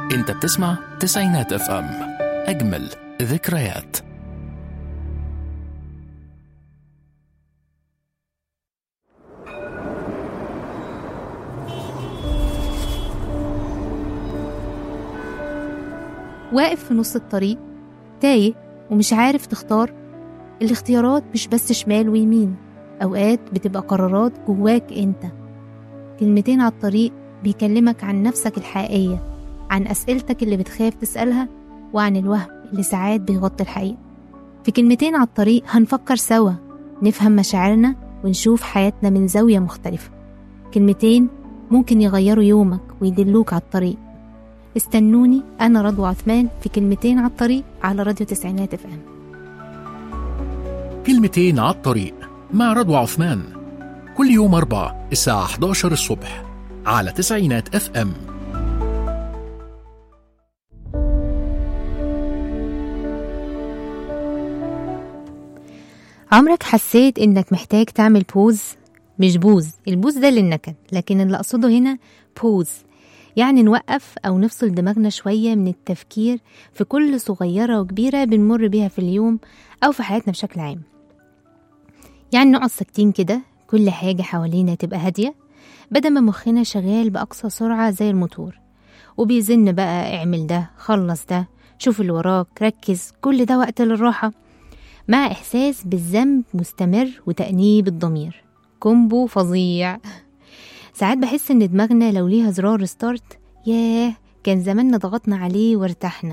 انت بتسمع تسعينات اف ام اجمل ذكريات واقف في نص الطريق تايه ومش عارف تختار الاختيارات مش بس شمال ويمين أوقات بتبقى قرارات جواك أنت كلمتين على الطريق بيكلمك عن نفسك الحقيقية عن أسئلتك اللي بتخاف تسألها وعن الوهم اللي ساعات بيغطي الحقيقة في كلمتين على الطريق هنفكر سوا نفهم مشاعرنا ونشوف حياتنا من زاوية مختلفة كلمتين ممكن يغيروا يومك ويدلوك على الطريق استنوني أنا رضوى عثمان في كلمتين على الطريق على راديو تسعينات اف ام كلمتين على الطريق مع رضوى عثمان كل يوم أربع الساعة 11 الصبح على تسعينات اف ام عمرك حسيت إنك محتاج تعمل بوز مش بوز البوز ده للنكد لكن اللي أقصده هنا بوز يعني نوقف أو نفصل دماغنا شوية من التفكير في كل صغيرة وكبيرة بنمر بيها في اليوم أو في حياتنا بشكل عام يعني نقعد ساكتين كده كل حاجة حوالينا تبقى هادية بدل ما مخنا شغال بأقصى سرعة زي الموتور وبيزن بقى اعمل ده خلص ده شوف اللي وراك ركز كل ده وقت للراحة مع إحساس بالذنب مستمر وتأنيب الضمير كومبو فظيع ساعات بحس إن دماغنا لو ليها زرار ستارت ياه كان زماننا ضغطنا عليه وارتحنا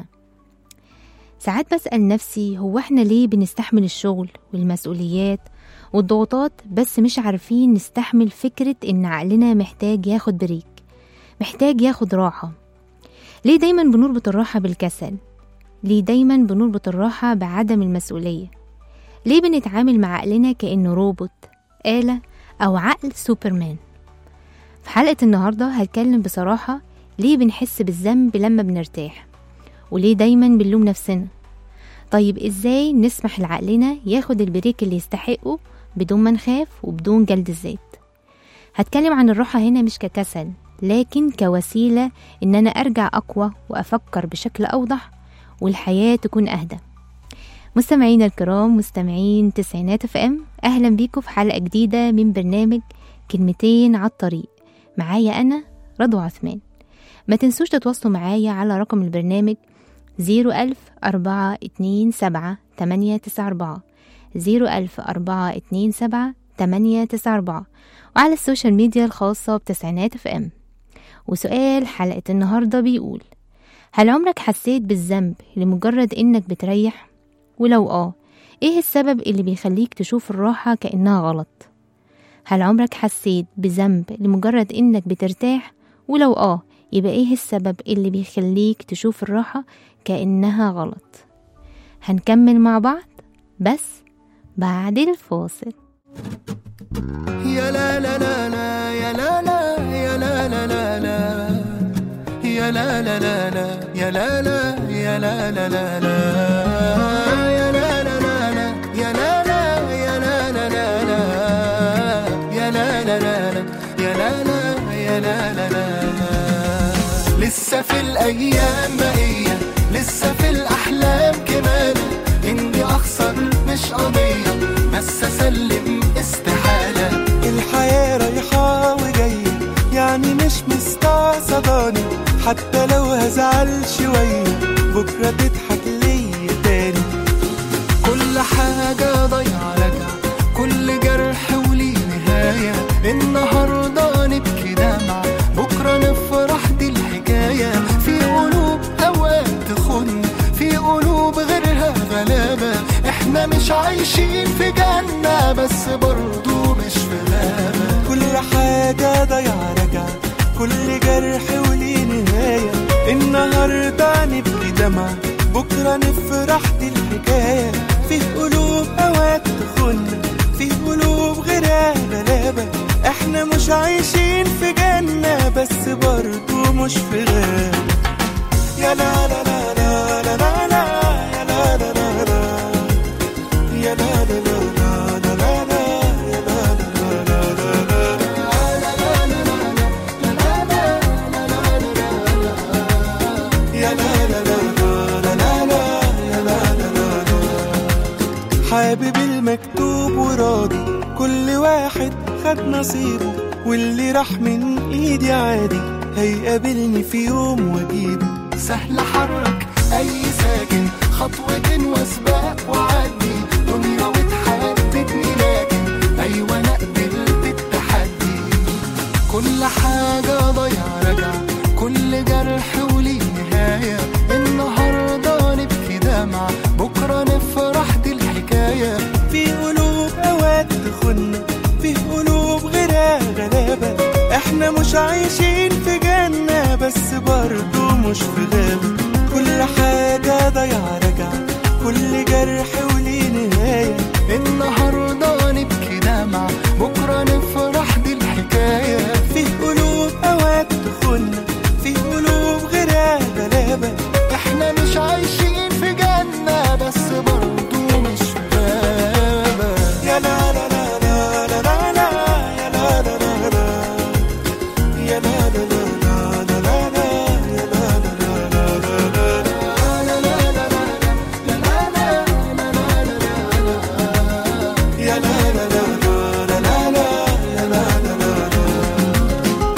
ساعات بسأل نفسي هو احنا ليه بنستحمل الشغل والمسؤوليات والضغوطات بس مش عارفين نستحمل فكرة إن عقلنا محتاج ياخد بريك محتاج ياخد راحة ليه دايما بنربط الراحة بالكسل ليه دايما بنربط الراحة بعدم المسؤولية ليه بنتعامل مع عقلنا كأنه روبوت آلة أو عقل سوبرمان في حلقة النهاردة هتكلم بصراحة ليه بنحس بالذنب لما بنرتاح وليه دايما بنلوم نفسنا طيب ازاي نسمح لعقلنا ياخد البريك اللي يستحقه بدون ما نخاف وبدون جلد الذات هتكلم عن الراحة هنا مش ككسل لكن كوسيلة إن أنا أرجع أقوى وأفكر بشكل أوضح والحياة تكون أهدى مستمعينا الكرام مستمعين تسعينات اف ام أهلا بيكم في حلقة جديدة من برنامج كلمتين على الطريق معايا أنا رضوى عثمان ما تنسوش تتواصلوا معايا على رقم البرنامج زيرو ألف أربعة اتنين سبعة تمانية تسعة أربعة زيرو ألف أربعة اتنين سبعة تمانية تسعة أربعة وعلى السوشيال ميديا الخاصة بتسعينات اف ام وسؤال حلقة النهاردة بيقول هل عمرك حسيت بالذنب لمجرد إنك بتريح؟ ولو آه إيه السبب اللي بيخليك تشوف الراحة كأنها غلط؟ هل عمرك حسيت بذنب لمجرد إنك بترتاح؟ ولو آه يبقى إيه السبب اللي بيخليك تشوف الراحة كأنها غلط؟ هنكمل مع بعض بس بعد الفاصل يا لا لا لا لا يا لا لا يا لا لا لا لا يا لا لا لا لا يا لا لا يا لا لا لا لا يا لا لا لا لا يا لا لا يا لا لا لا لا يا لا لا لا لا يا لا لا يا لا لا لا لسه في الايام بقيه لسه في الاحلام كمان اني اخسر مش قضيه بس اسلم استحاله الحياة رايحة وجاية يعني مش مستعصباني حتى لو هزعل شوية بكرة تضحك ليا تاني كل حاجة ضايعة راجعة كل جرح وليه نهاية النهاردة نبكي دمعة بكرة نفرح دي الحكاية في قلوب أوقات تخن في قلوب غيرها غلابة احنا مش عايشين في جنة بس برضو مش في غابة كل حاجة ضايعة راجعة كل جرح وليه نهاية النهاردة نبكي دمعة بكرة نفرح دي الحكاية في قلوب أوقات تخن في قلوب غيرها غلابة احنا مش عايشين في جنة بس برضو مش في غابة يا لا لا لا لا لا لا لا يا لا لا لا لا يا لا لا لا لا لا لا يا لا لا لا لا لا حابب المكتوب وراضي كل واحد خد نصيبه واللي راح من ايدي عادي هيقابلني في يوم واجيبه سهل حرك اي ساكن خطوة وسباق وعدي دنيا وتحددني لكن ايوه انا قبلت التحدي كل حاجة ضيع رجع كل جرح وليه نهاية النهاردة نبكي دمع بكرة نفرح دي الحكاية في قلوب اوقات تخن في قلوب غيرها غلابة احنا مش عايشين في جنة بس برضو مش في غابة كل حاجة ضيع رجع كل جرح وليه نهاية النهاردة نبكي دمع بكرة نفرح دي الحكاية في قلوب اوقات تخن في قلوب غيرها غلابة احنا مش عايشين في جنة بس برضو مش في غابة يا لا لا لا لا لا لا لا يا لا لا لا لا يا لا لا لا لا لا لا يا لا لا لا لا لا يا لا لا لا لا لا لا يا لا لا لا لا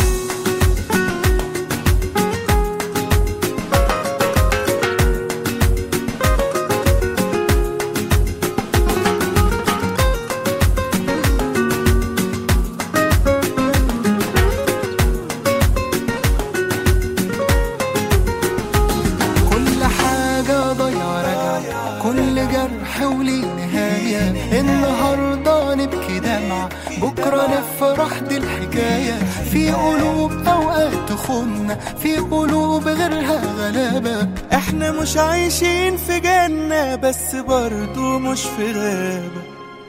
كل حاجة ضيع رجع كل جرح وليه نهاية النهاردة نبكي دمع بكرة نفرح دي الحكاية في قلوب أوقات تخن في قلوب غيرها غلابة احنا مش عايشين في جنة بس برضو مش في غابة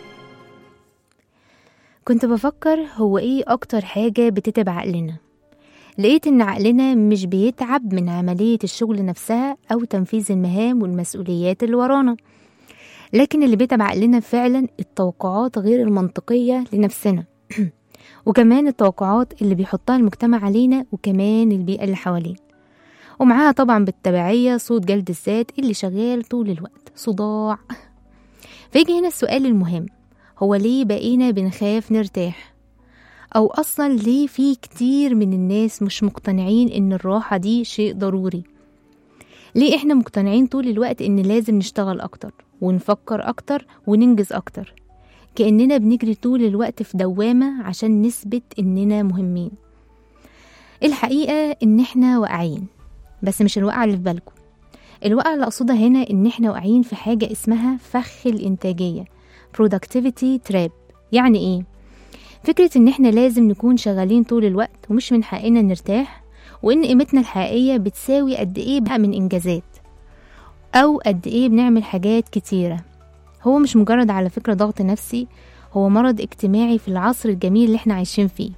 كنت بفكر هو ايه اكتر حاجة بتتعب عقلنا لقيت ان عقلنا مش بيتعب من عملية الشغل نفسها او تنفيذ المهام والمسؤوليات اللي ورانا لكن اللي بيتعب عقلنا فعلا التوقعات غير المنطقية لنفسنا وكمان التوقعات اللي بيحطها المجتمع علينا وكمان البيئة اللي حوالينا ومعاها طبعا بالتبعية صوت جلد الذات اللي شغال طول الوقت صداع فيجي هنا السؤال المهم هو ليه بقينا بنخاف نرتاح أو أصلا ليه في كتير من الناس مش مقتنعين إن الراحة دي شيء ضروري ليه إحنا مقتنعين طول الوقت إن لازم نشتغل أكتر ونفكر أكتر وننجز أكتر كأننا بنجري طول الوقت في دوامة عشان نثبت إننا مهمين الحقيقة إن إحنا واقعين بس مش الوقعة اللي في بالكم الوقعة اللي أقصدها هنا إن إحنا واقعين في حاجة اسمها فخ الإنتاجية productivity trap يعني إيه؟ فكرة إن إحنا لازم نكون شغالين طول الوقت ومش من حقنا نرتاح وإن قيمتنا الحقيقية بتساوي قد إيه بقى من إنجازات أو قد إيه بنعمل حاجات كتيرة هو مش مجرد على فكرة ضغط نفسي هو مرض اجتماعي في العصر الجميل اللي احنا عايشين فيه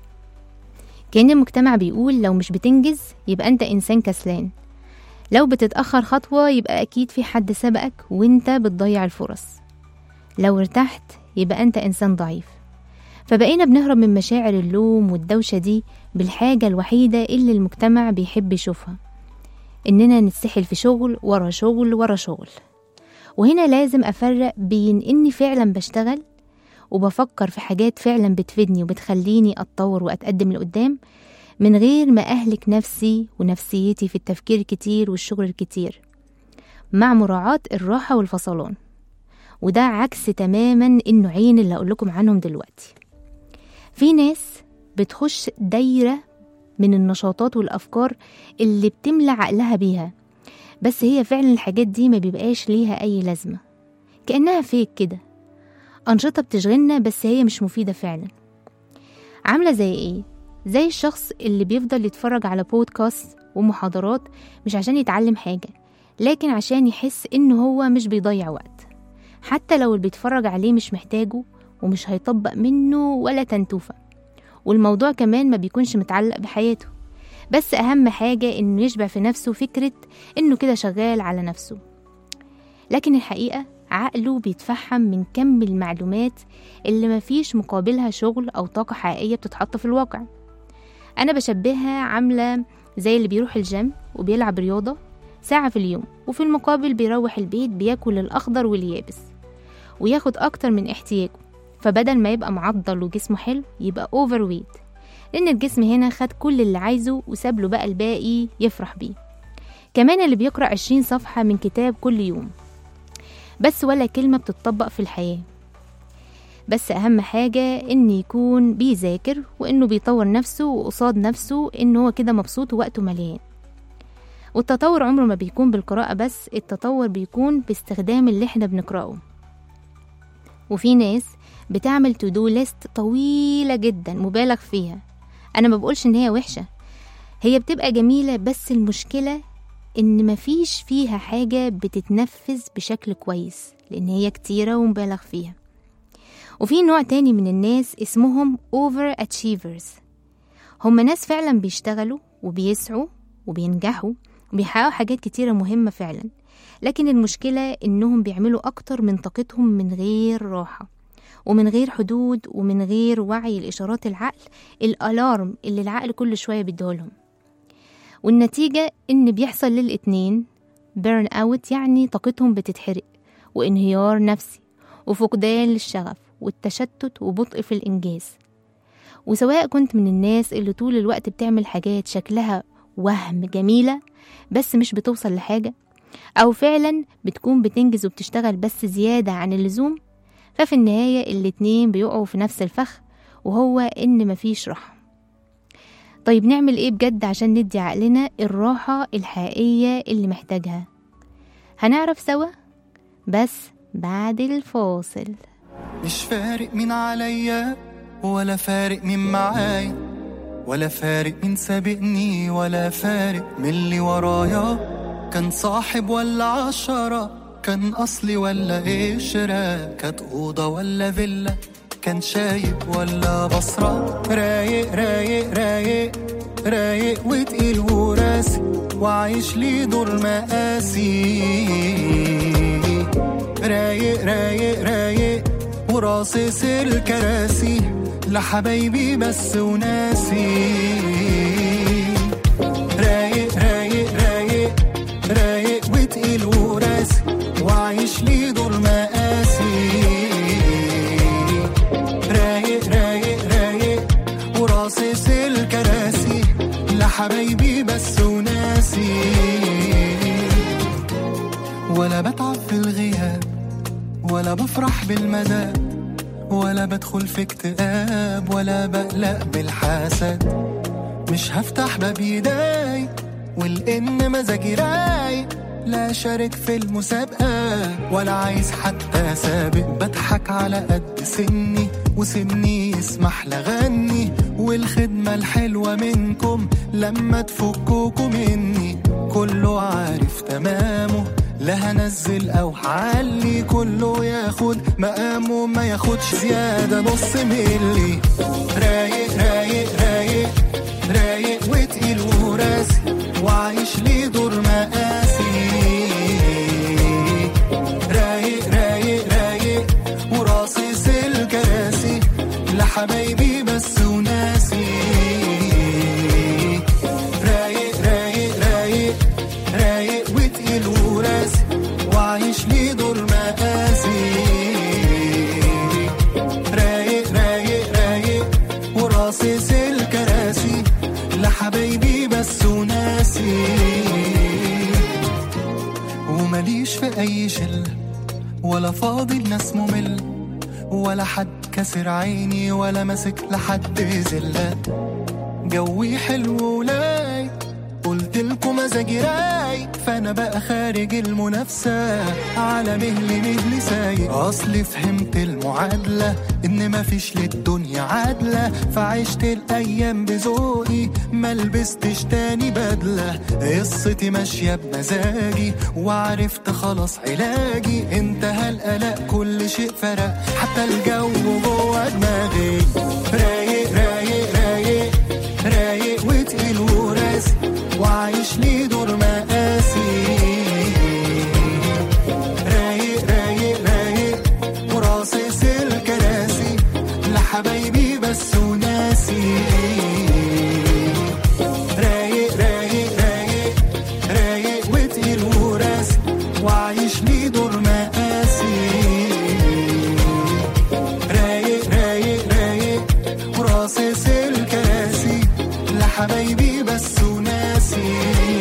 كأن المجتمع بيقول لو مش بتنجز يبقى انت انسان كسلان لو بتتأخر خطوة يبقى أكيد في حد سبقك وانت بتضيع الفرص لو ارتحت يبقى انت إنسان ضعيف فبقينا بنهرب من مشاعر اللوم والدوشة دي بالحاجة الوحيدة اللي المجتمع بيحب يشوفها إننا نتسحل في شغل ورا شغل ورا شغل وهنا لازم أفرق بين إني فعلا بشتغل وبفكر في حاجات فعلا بتفيدني وبتخليني أتطور وأتقدم لقدام من غير ما أهلك نفسي ونفسيتي في التفكير الكتير والشغل الكتير مع مراعاة الراحة والفصلان وده عكس تماما النوعين اللي هقول لكم عنهم دلوقتي في ناس بتخش دايرة من النشاطات والأفكار اللي بتملى عقلها بيها بس هي فعلا الحاجات دي ما بيبقاش ليها أي لازمة كأنها فيك كده أنشطة بتشغلنا بس هي مش مفيدة فعلا عاملة زي إيه؟ زي الشخص اللي بيفضل يتفرج على بودكاست ومحاضرات مش عشان يتعلم حاجة لكن عشان يحس إنه هو مش بيضيع وقت حتى لو اللي بيتفرج عليه مش محتاجه ومش هيطبق منه ولا تنتوفة والموضوع كمان ما بيكونش متعلق بحياته بس أهم حاجة إنه يشبع في نفسه فكرة إنه كده شغال على نفسه لكن الحقيقة عقله بيتفحم من كم المعلومات اللي مفيش مقابلها شغل أو طاقة حقيقية بتتحط في الواقع أنا بشبهها عاملة زي اللي بيروح الجيم وبيلعب رياضة ساعة في اليوم وفي المقابل بيروح البيت بياكل الأخضر واليابس وياخد أكتر من احتياجه فبدل ما يبقى معضل وجسمه حلو يبقى اوفر ويت لأن الجسم هنا خد كل اللي عايزه وساب له بقى الباقي يفرح بيه كمان اللي بيقرأ 20 صفحة من كتاب كل يوم بس ولا كلمة بتطبق في الحياة بس أهم حاجة إن يكون بيذاكر وإنه بيطور نفسه وقصاد نفسه إن هو كده مبسوط ووقته مليان والتطور عمره ما بيكون بالقراءة بس التطور بيكون باستخدام اللي احنا بنقرأه وفي ناس بتعمل تو دو ليست طويلة جدا مبالغ فيها أنا ما بقولش إن هي وحشة هي بتبقى جميلة بس المشكلة إن مفيش فيها حاجة بتتنفذ بشكل كويس لأن هي كتيرة ومبالغ فيها وفي نوع تاني من الناس اسمهم over achievers هم ناس فعلا بيشتغلوا وبيسعوا وبينجحوا وبيحققوا حاجات كتيرة مهمة فعلا لكن المشكلة إنهم بيعملوا أكتر من طاقتهم من غير راحة ومن غير حدود ومن غير وعي لإشارات العقل الألارم اللي العقل كل شوية بيديهولهم والنتيجة إن بيحصل للاتنين بيرن أوت يعني طاقتهم بتتحرق وانهيار نفسي وفقدان للشغف والتشتت وبطء في الإنجاز وسواء كنت من الناس اللي طول الوقت بتعمل حاجات شكلها وهم جميلة بس مش بتوصل لحاجة أو فعلا بتكون بتنجز وبتشتغل بس زيادة عن اللزوم ففي النهاية الاتنين بيقعوا في نفس الفخ وهو إن مفيش راحة طيب نعمل إيه بجد عشان ندي عقلنا الراحة الحقيقية اللي محتاجها هنعرف سوا بس بعد الفاصل مش فارق مين عليا ولا فارق مين معايا ولا فارق مين سابقني ولا فارق من اللي ورايا كان صاحب ولا عشرة كان أصلي ولا قشرة كانت أوضة ولا فيلا كان شايب ولا بصرة رايق رايق رايق رايق وتقيل وراسي وعايش لي دور مقاسي رايق رايق رايق وراصص الكراسي لحبايبي بس وناسي رايق رايق رايق رايق وتقيل وراسي وعايش لي دور مقاسي رايق رايق رايق وراصص الكراسي لحبايبي بس وناسي ولا بتعب في الغياب ولا بفرح بالمدى ولا بدخل في اكتئاب ولا بقلق بالحسد مش هفتح باب ايداي والان مزاجي رايق لا شارك في المسابقة ولا عايز حتى سابق بضحك على قد سني وسني يسمح لغني والخدمة الحلوة منكم لما تفكوكوا مني كله عارف تمامه لا هنزل او هعلي كله ياخد مقامه ما ياخدش زيادة نص ملي رايق رايق رايق رايق وتقيل وراسي وعايش لي دور مقاسي رايق رايق رايق وراصص الكراسي لحبايبي بس وناسي رايق رايق رايق رايق وتقيل وراسي وعايش لي دور مقاسي رايق رايق رايق وراصص الكراسي لحبايبي بس وناسي ومليش في اي شله ولا فاضي الناس ممل ولا حد كسر عيني ولا ماسك لحد زله جوي حلو ولاي قلت لكم مزاجي رايق فانا بقى خارج المنافسه على مهلي مهلي سايق اصلي فهمت المعادله ان مفيش للدنيا عادله فعشت الايام بذوقي ما لبستش تاني بدله قصتي ماشيه بمزاجي وعرفت خلاص علاجي انتهى القلق كل شيء فرق حتى الجو جوه دماغي رايق رايق رايق رايق وتقيل وراسي وعايش لي دور مقاسي رايق رايق رايق وراصص الكراسي لحبايبي بس وناسي رايق رايق رايق رايق وتقيل وراسي وعايش لي دور مقاسي حبايبي بس وناسي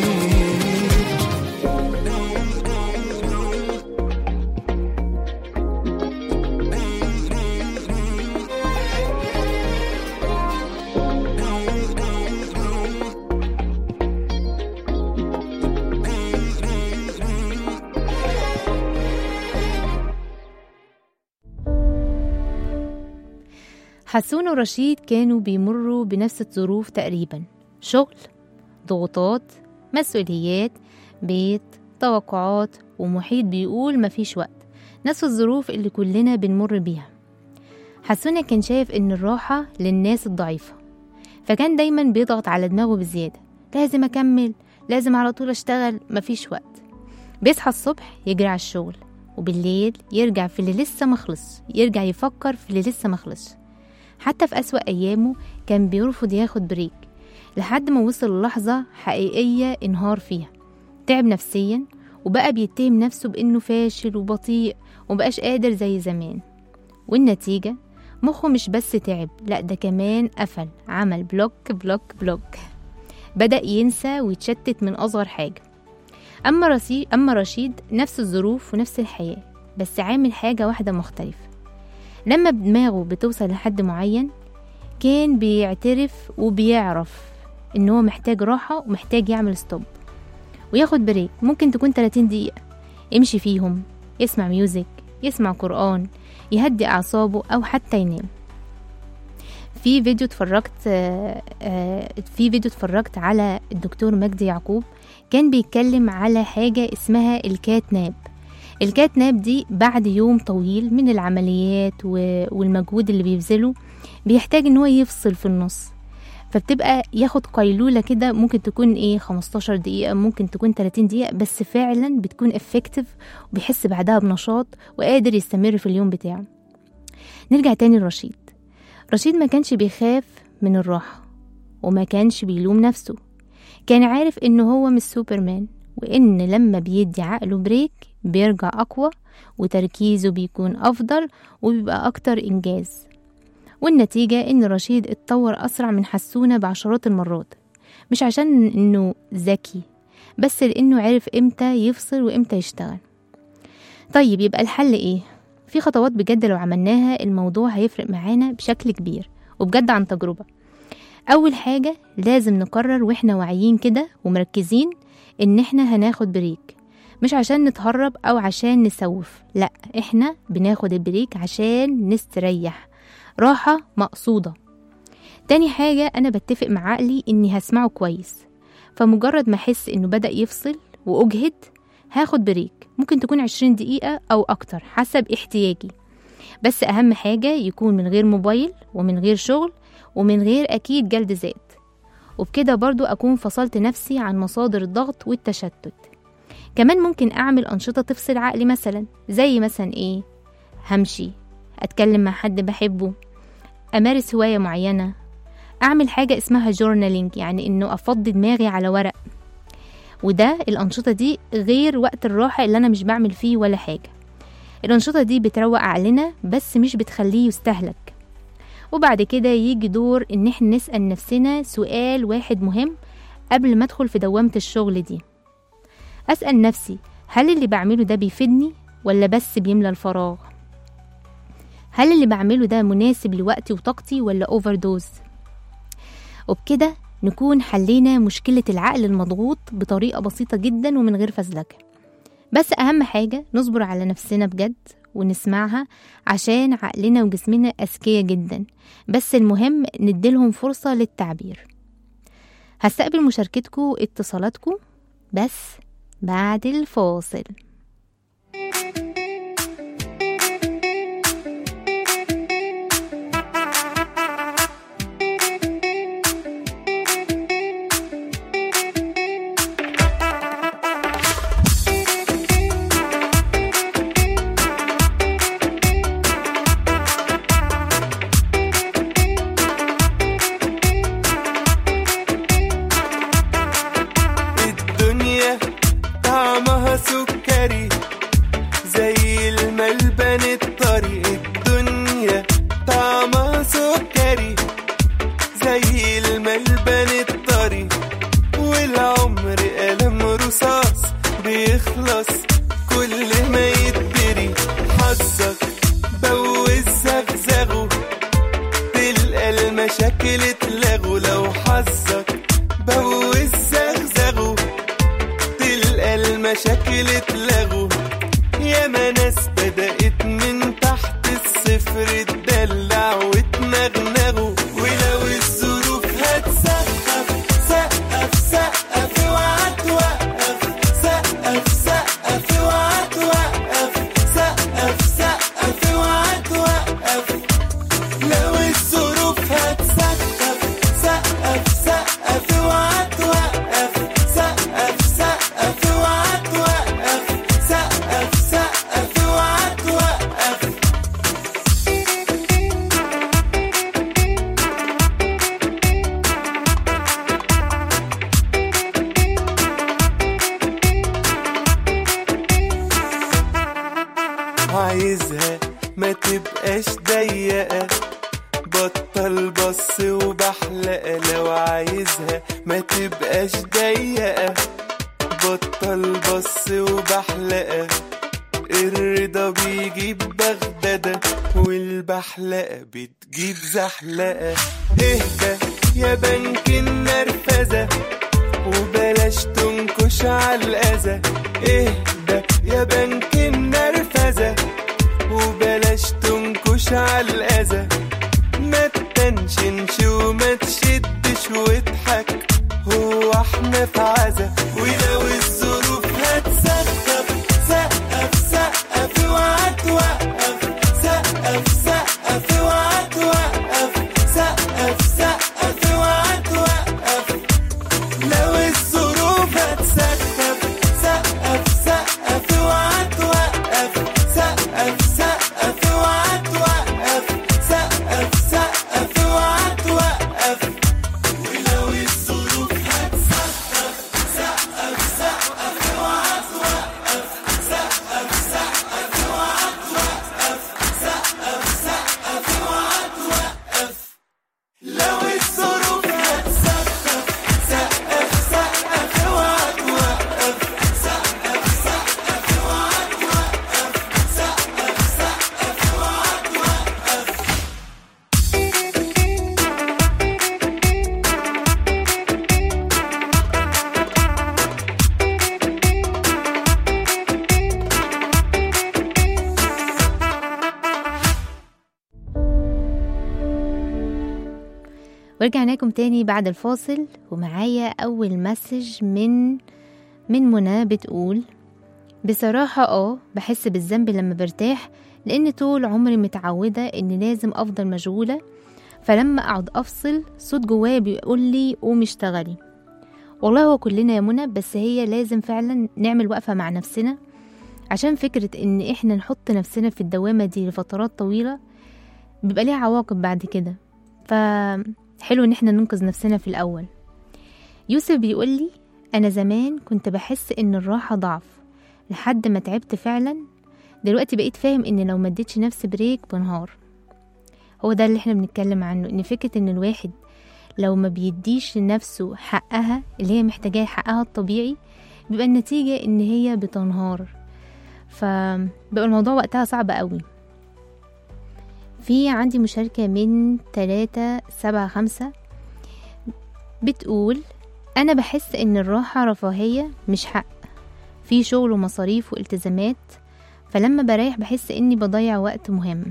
حسون ورشيد كانوا بيمروا بنفس الظروف تقريبا شغل ضغوطات مسؤوليات بيت توقعات ومحيط بيقول مفيش وقت نفس الظروف اللي كلنا بنمر بيها حسونة كان شايف إن الراحة للناس الضعيفة فكان دايما بيضغط على دماغه بزيادة لازم أكمل لازم على طول أشتغل مفيش وقت بيصحى الصبح يجري على الشغل وبالليل يرجع في اللي لسه مخلص يرجع يفكر في اللي لسه مخلص حتى في أسوأ أيامه كان بيرفض ياخد بريك لحد ما وصل للحظة حقيقية انهار فيها تعب نفسيا وبقى بيتهم نفسه بإنه فاشل وبطيء ومبقاش قادر زي زمان والنتيجة مخه مش بس تعب لأ ده كمان قفل عمل بلوك بلوك بلوك بدأ ينسى ويتشتت من أصغر حاجة أما, رصي... أما رشيد نفس الظروف ونفس الحياة بس عامل حاجة واحدة مختلفة لما دماغه بتوصل لحد معين كان بيعترف وبيعرف ان هو محتاج راحة ومحتاج يعمل ستوب وياخد بريك ممكن تكون 30 دقيقة يمشي فيهم يسمع ميوزك يسمع قرآن يهدي أعصابه أو حتى ينام في فيديو اتفرجت آه، آه، في فيديو اتفرجت على الدكتور مجدي يعقوب كان بيتكلم على حاجة اسمها الكات ناب الكات ناب دي بعد يوم طويل من العمليات و- والمجهود اللي بيبذله بيحتاج ان هو يفصل في النص فبتبقى ياخد قيلولة كده ممكن تكون ايه 15 دقيقة ممكن تكون 30 دقيقة بس فعلا بتكون افكتيف وبيحس بعدها بنشاط وقادر يستمر في اليوم بتاعه نرجع تاني لرشيد رشيد ما كانش بيخاف من الراحة وما كانش بيلوم نفسه كان عارف انه هو مش سوبرمان وان لما بيدي عقله بريك بيرجع اقوى وتركيزه بيكون افضل وبيبقى اكتر انجاز والنتيجة ان رشيد اتطور اسرع من حسونة بعشرات المرات مش عشان انه ذكي بس لانه عرف امتى يفصل وامتى يشتغل طيب يبقى الحل ايه في خطوات بجد لو عملناها الموضوع هيفرق معانا بشكل كبير وبجد عن تجربة أول حاجة لازم نقرر وإحنا واعيين كده ومركزين إن إحنا هناخد بريك مش عشان نتهرب أو عشان نسوف لأ إحنا بناخد البريك عشان نستريح راحة مقصودة تاني حاجة أنا بتفق مع عقلي إني هسمعه كويس فمجرد ما أحس إنه بدأ يفصل وأجهد هاخد بريك ممكن تكون عشرين دقيقة أو أكتر حسب احتياجي بس أهم حاجة يكون من غير موبايل ومن غير شغل ومن غير أكيد جلد ذات وبكده برضو أكون فصلت نفسي عن مصادر الضغط والتشتت كمان ممكن أعمل أنشطة تفصل عقلي مثلا زي مثلا إيه همشي أتكلم مع حد بحبه أمارس هواية معينة أعمل حاجة اسمها جورنالينج يعني إنه أفضي دماغي على ورق وده الأنشطة دي غير وقت الراحة اللي أنا مش بعمل فيه ولا حاجة الأنشطة دي بتروق عقلنا بس مش بتخليه يستهلك وبعد كده يجي دور إن احنا نسأل نفسنا سؤال واحد مهم قبل ما أدخل في دوامة الشغل دي أسأل نفسي هل اللي بعمله ده بيفيدني ولا بس بيملى الفراغ هل اللي بعمله ده مناسب لوقتي وطاقتي ولا اوفر دوز وبكده نكون حلينا مشكلة العقل المضغوط بطريقة بسيطة جدا ومن غير فزلكة بس أهم حاجة نصبر على نفسنا بجد ونسمعها عشان عقلنا وجسمنا أذكياء جدا بس المهم نديلهم فرصة للتعبير هستقبل مشاركتكم واتصالاتكم بس بعد الفاصل الدنيا طعمها سكري زي الملبن الطري الدنيا طعمها سكري زي الملبن الطري والعمر قلم رصاص بيخلص كل ما يتبري حظك بوز زغزغه تلقى المشاكل اتلغوا لو حظك بوز زغزغه تلقى المشاكل اتلغوا ياما ناس بدأت من تحت الصفر تدلع وتنغنغوا ولو الظروف هتسقف سقف سقف اوعى توقف سقف سقف اوعى توقف سقف سقف اوعى توقف لو الظروف هتسقف سقف سقف اوعى توقف سقف سقف اوعى توقف سقف سقف اوعى توقف عايزها ما تبقاش ضيقة بطل بص وبحلقة لو عايزها ما تبقاش ضيقة بطل بص وبحلقة الرضا بيجيب بغدادة والبحلقة بتجيب زحلقة اهدى يا بنك النرفزة وبلاش تنكش على الأذى اهدى يا بنك النرفزة وبلاش تنكش على الأذى ما تتنشنش وما تشدش واضحك هو احنا في عزا ولو الظروف هتسقف سقف سقف اوعى توقف سقف سقف اوعى توقف سقف سقف اوعى توقف لو الظروف هتسقف سقف سقف اوعى توقف سقف سقف اوعى توقف سقف سقف اوعى توقف ولو الظروف هتسقف سقف سقف اوعى توقف سقف سقف اوعى توقف سقف سقف اوعى توقف لو الظروف هتسقف سقف سقف اوعى توقف سقف سقف اوعى توقف سقف سقف اوعى توقف ورجعنا لكم تاني بعد الفاصل ومعايا أول مسج من من منى بتقول بصراحة اه بحس بالذنب لما برتاح لأن طول عمري متعودة إن لازم أفضل مشغولة فلما أقعد أفصل صوت جوايا بيقول لي قومي اشتغلي والله هو كلنا يا منى بس هي لازم فعلا نعمل وقفة مع نفسنا عشان فكرة إن إحنا نحط نفسنا في الدوامة دي لفترات طويلة بيبقى ليها عواقب بعد كده فحلو إن إحنا ننقذ نفسنا في الأول يوسف بيقولي أنا زمان كنت بحس إن الراحة ضعف لحد ما تعبت فعلا دلوقتي بقيت فاهم إن لو مديتش نفسي بريك بنهار هو ده اللي احنا بنتكلم عنه إن فكرة إن الواحد لو ما بيديش لنفسه حقها اللي هي محتاجاه حقها الطبيعي بيبقى النتيجة إن هي بتنهار فبقى الموضوع وقتها صعب قوي في عندي مشاركة من تلاتة سبعة خمسة بتقول أنا بحس إن الراحة رفاهية مش حق في شغل ومصاريف والتزامات فلما بريح بحس إني بضيع وقت مهم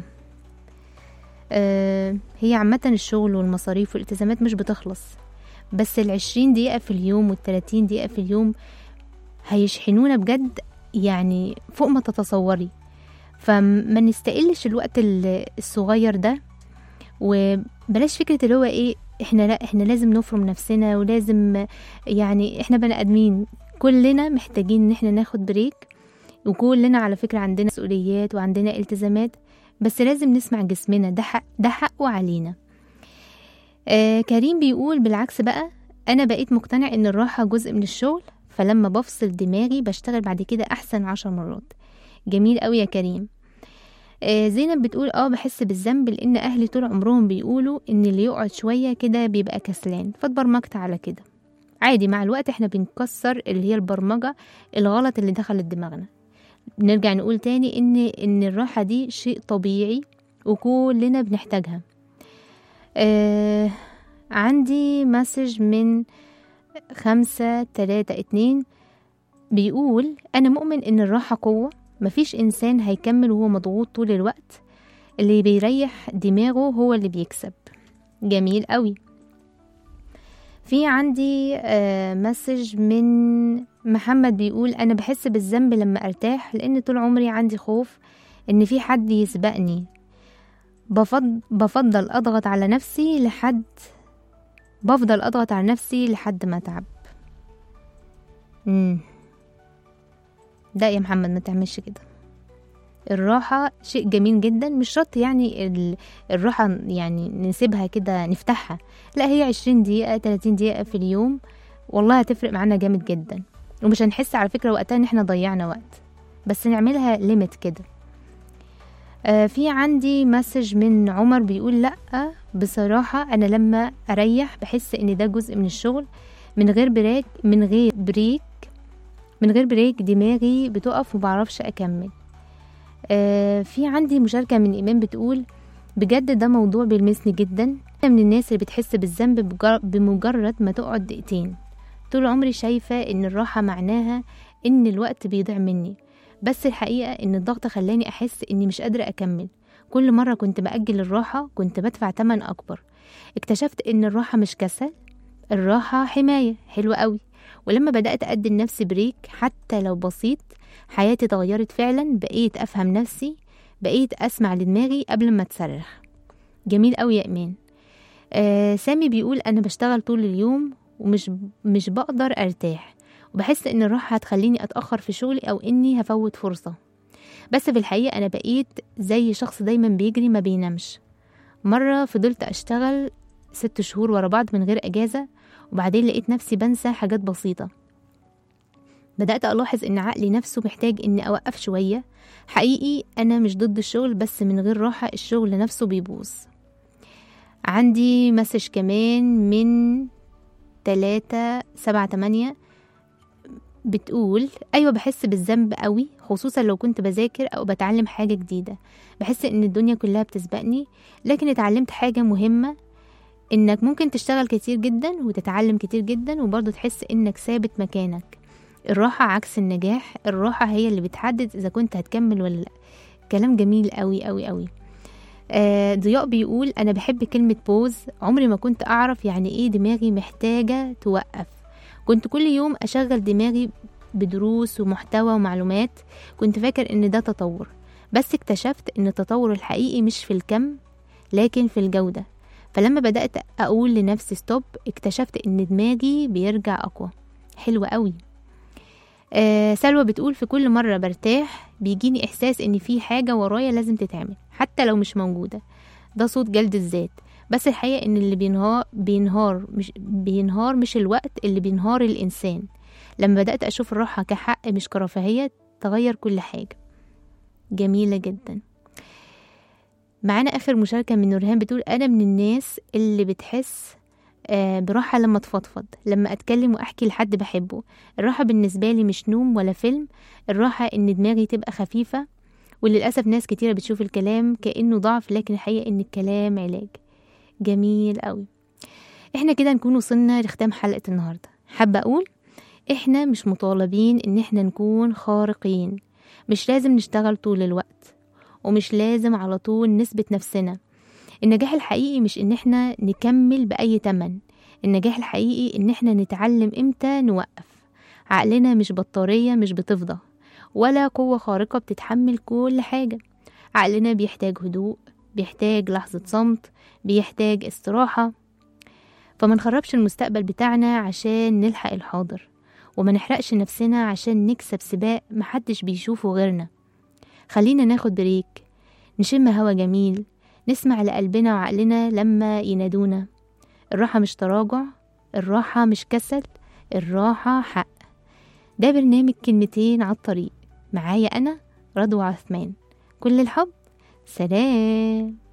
أه هي عامة الشغل والمصاريف والالتزامات مش بتخلص بس العشرين دقيقة في اليوم والتلاتين دقيقة في اليوم هيشحنونا بجد يعني فوق ما تتصوري فما نستقلش الوقت ال- الصغير ده وبلاش فكرة اللي هو ايه احنا لا احنا لازم نفرم نفسنا ولازم يعني احنا بني ادمين كلنا محتاجين ان احنا ناخد بريك وكلنا على فكرة عندنا مسؤوليات وعندنا التزامات بس لازم نسمع جسمنا ده حق ده حقه علينا آه كريم بيقول بالعكس بقى انا بقيت مقتنع ان الراحة جزء من الشغل فلما بفصل دماغي بشتغل بعد كده احسن عشر مرات جميل قوي يا كريم آه زينب بتقول اه بحس بالذنب لان اهلي طول عمرهم بيقولوا ان اللي يقعد شويه كده بيبقى كسلان فاتبرمجت على كده عادي مع الوقت احنا بنكسر اللي هي البرمجة الغلط اللي دخلت دماغنا نرجع نقول تاني ان ان الراحة دي شيء طبيعي وكلنا بنحتاجها آه عندي مسج من خمسة تلاتة اتنين بيقول أنا مؤمن إن الراحة قوة مفيش إنسان هيكمل وهو مضغوط طول الوقت اللي بيريح دماغه هو اللي بيكسب جميل قوي في عندي آه مسج من محمد بيقول أنا بحس بالذنب لما أرتاح لأن طول عمري عندي خوف إن في حد يسبقني بفضل, بفضل أضغط على نفسي لحد بفضل أضغط على نفسي لحد ما أتعب مم. لا يا محمد ما تعملش كده الراحة شيء جميل جدا مش شرط يعني ال- الراحة يعني نسيبها كده نفتحها لا هي عشرين دقيقة تلاتين دقيقة في اليوم والله هتفرق معانا جامد جدا ومش هنحس على فكرة وقتها ان احنا ضيعنا وقت بس نعملها ليميت كده آه في عندي مسج من عمر بيقول لا بصراحة انا لما اريح بحس ان ده جزء من الشغل من غير بريك من غير بريك من غير بريك دماغي بتقف ومبعرفش اكمل آه في عندي مشاركة من إيمان بتقول بجد ده موضوع بيلمسني جدا أنا من الناس اللي بتحس بالذنب بجر- بمجرد ما تقعد دقيقتين طول عمري شايفة إن الراحة معناها إن الوقت بيضيع مني بس الحقيقة إن الضغط خلاني أحس إني مش قادرة أكمل كل مرة كنت بأجل الراحة كنت بدفع تمن أكبر اكتشفت إن الراحة مش كسل الراحة حماية حلوة قوي ولما بدأت أدي لنفسي بريك حتى لو بسيط حياتي اتغيرت فعلا بقيت أفهم نفسي بقيت أسمع لدماغي قبل ما تصرخ جميل قوي يا إيمان آه سامي بيقول أنا بشتغل طول اليوم ومش مش بقدر أرتاح وبحس إن الراحة هتخليني أتأخر في شغلي أو إني هفوت فرصة بس في الحقيقة أنا بقيت زي شخص دايما بيجري ما بينامش مرة فضلت أشتغل ست شهور ورا بعض من غير أجازة وبعدين لقيت نفسي بنسى حاجات بسيطة بدأت ألاحظ إن عقلي نفسه محتاج إني أوقف شوية حقيقي أنا مش ضد الشغل بس من غير راحة الشغل نفسه بيبوظ عندي مسج كمان من تلاتة سبعة تمانية بتقول أيوة بحس بالذنب قوي خصوصا لو كنت بذاكر أو بتعلم حاجة جديدة بحس إن الدنيا كلها بتسبقني لكن اتعلمت حاجة مهمة إنك ممكن تشتغل كتير جدا وتتعلم كتير جدا وبرضه تحس إنك ثابت مكانك الراحة عكس النجاح الراحة هي اللي بتحدد إذا كنت هتكمل ولا لأ كلام جميل قوي قوي قوي آه ضياء بيقول أنا بحب كلمة بوز عمري ما كنت أعرف يعني إيه دماغي محتاجة توقف كنت كل يوم أشغل دماغي بدروس ومحتوى ومعلومات كنت فاكر إن ده تطور بس اكتشفت إن التطور الحقيقي مش في الكم لكن في الجودة فلما بدأت أقول لنفسي ستوب اكتشفت إن دماغي بيرجع أقوى حلوة قوي آه سلوى بتقول في كل مرة برتاح بيجيني إحساس إن في حاجة ورايا لازم تتعمل حتى لو مش موجودة ده صوت جلد الذات بس الحقيقة إن اللي بينهار بينهار مش بينهار مش الوقت اللي بينهار الإنسان لما بدأت أشوف الراحة كحق مش كرفاهية تغير كل حاجة جميلة جدا معانا آخر مشاركة من نورهان بتقول أنا من الناس اللي بتحس آه، براحة لما تفضفض لما أتكلم وأحكي لحد بحبه الراحة بالنسبة لي مش نوم ولا فيلم الراحة إن دماغي تبقى خفيفة وللأسف ناس كتيرة بتشوف الكلام كأنه ضعف لكن الحقيقة إن الكلام علاج جميل قوي احنا كده نكون وصلنا لختام حلقة النهاردة حابة أقول احنا مش مطالبين إن احنا نكون خارقين مش لازم نشتغل طول الوقت ومش لازم على طول نثبت نفسنا النجاح الحقيقي مش ان احنا نكمل بأي تمن النجاح الحقيقي ان احنا نتعلم امتى نوقف عقلنا مش بطارية مش بتفضى ولا قوة خارقة بتتحمل كل حاجة عقلنا بيحتاج هدوء بيحتاج لحظة صمت بيحتاج استراحة فما نخربش المستقبل بتاعنا عشان نلحق الحاضر وما نحرقش نفسنا عشان نكسب سباق محدش بيشوفه غيرنا خلينا ناخد بريك نشم هوا جميل نسمع لقلبنا وعقلنا لما ينادونا الراحة مش تراجع الراحة مش كسل الراحة حق ده برنامج كلمتين على الطريق معايا أنا رضوى عثمان كل الحب سلام